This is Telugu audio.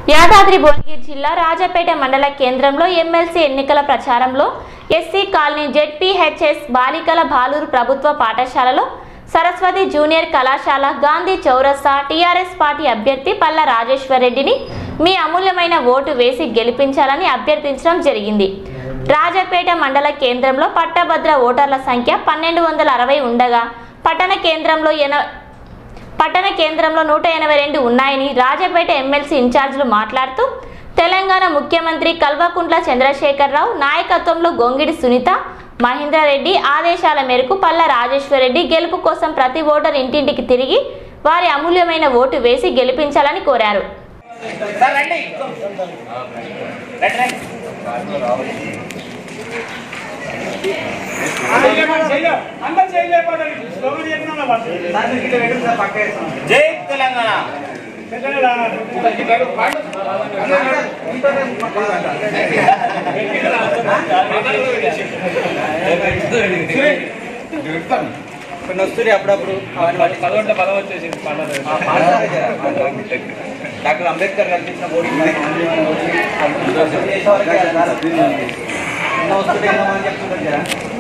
యాదాద్రి భువనగిరి జిల్లా రాజపేట మండల కేంద్రంలో ఎమ్మెల్సీ ఎన్నికల ప్రచారంలో ఎస్సీ కాలనీ జెడ్పీహెచ్ఎస్ బాలికల బాలూరు ప్రభుత్వ పాఠశాలలో సరస్వతి జూనియర్ కళాశాల గాంధీ చౌరస్తా టీఆర్ఎస్ పార్టీ అభ్యర్థి పల్ల రాజేశ్వర్ రెడ్డిని మీ అమూల్యమైన ఓటు వేసి గెలిపించాలని అభ్యర్థించడం జరిగింది రాజపేట మండల కేంద్రంలో పట్టభద్ర ఓటర్ల సంఖ్య పన్నెండు వందల అరవై ఉండగా పట్టణ కేంద్రంలో ఎన పట్టణ కేంద్రంలో నూట ఎనభై రెండు ఉన్నాయని రాజపేట ఎమ్మెల్సీ ఇన్ఛార్జీలు మాట్లాడుతూ తెలంగాణ ముఖ్యమంత్రి కల్వకుంట్ల చంద్రశేఖరరావు నాయకత్వంలో గొంగిడి సునీత మహేంద్రారెడ్డి ఆదేశాల మేరకు పల్ల రాజేశ్వరరెడ్డి గెలుపు కోసం ప్రతి ఓటర్ ఇంటింటికి తిరిగి వారి అమూల్యమైన ఓటు వేసి గెలిపించాలని కోరారు సార్ రండి రండి రండి జై తెలంగాణ కొన్ని వస్తున్నాయి అప్పుడప్పుడు పదకొండు పదం వచ్చేసింది పండుగ ఆ, పాడతారు కదా, పాడతారు. డాక్టర్ అంబేద్కర్ కల్పించిన ఓటు ఎన్నో వస్తున్నాయి ఎన్నో అని చెప్తున్నారు కదా